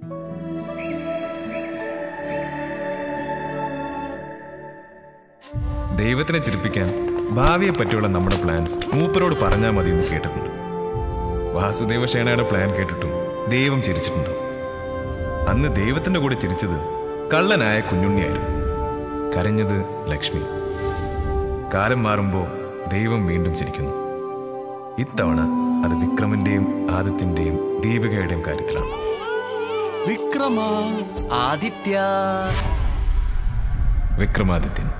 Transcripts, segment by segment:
ദൈവത്തിനെ ചിരിപ്പിക്കാൻ ഭാവിയെ പറ്റിയുള്ള നമ്മുടെ പ്ലാൻസ് മൂപ്പരോട് പറഞ്ഞാൽ മതി എന്ന് കേട്ടിട്ടുണ്ട് വാസുദേവ ക്ഷേണയുടെ പ്ലാൻ കേട്ടിട്ടും ദൈവം ചിരിച്ചിട്ടുണ്ട് അന്ന് ദൈവത്തിന്റെ കൂടെ ചിരിച്ചത് കള്ളനായ കുഞ്ഞുണ്ണിയായിരുന്നു കരഞ്ഞത് ലക്ഷ്മി കാലം മാറുമ്പോൾ ദൈവം വീണ്ടും ചിരിക്കുന്നു ഇത്തവണ അത് വിക്രമിന്റെയും ആദിത്യന്റെയും ദീപികയുടെയും കാര്യത്തിലാണ് വിക്രമ ആദിത്യ വിക്രമാദിത്യൻ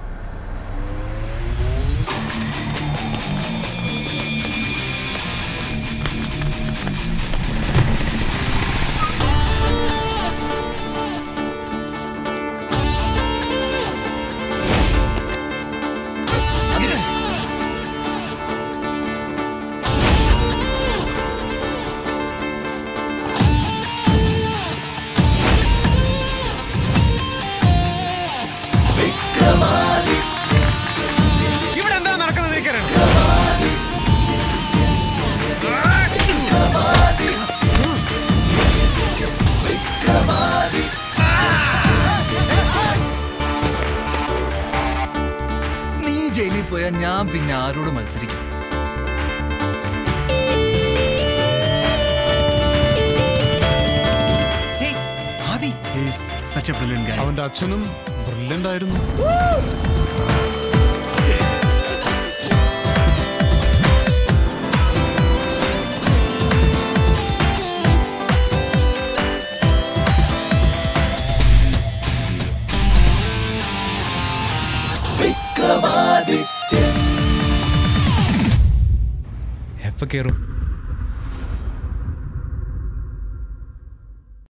ഇവിടെ എന്താ നടക്കുന്നത് നീക്കരൻ നീ ജയിലിൽ പോയാൽ ഞാൻ പിന്നെ ആരോട് മത്സരിക്കും hey, Aadi such a brilliant guy അവന്റെ അച്ഛനും ബ്രില്യൻ്റ് ആയിരുന്നു എപ്പോ കയറും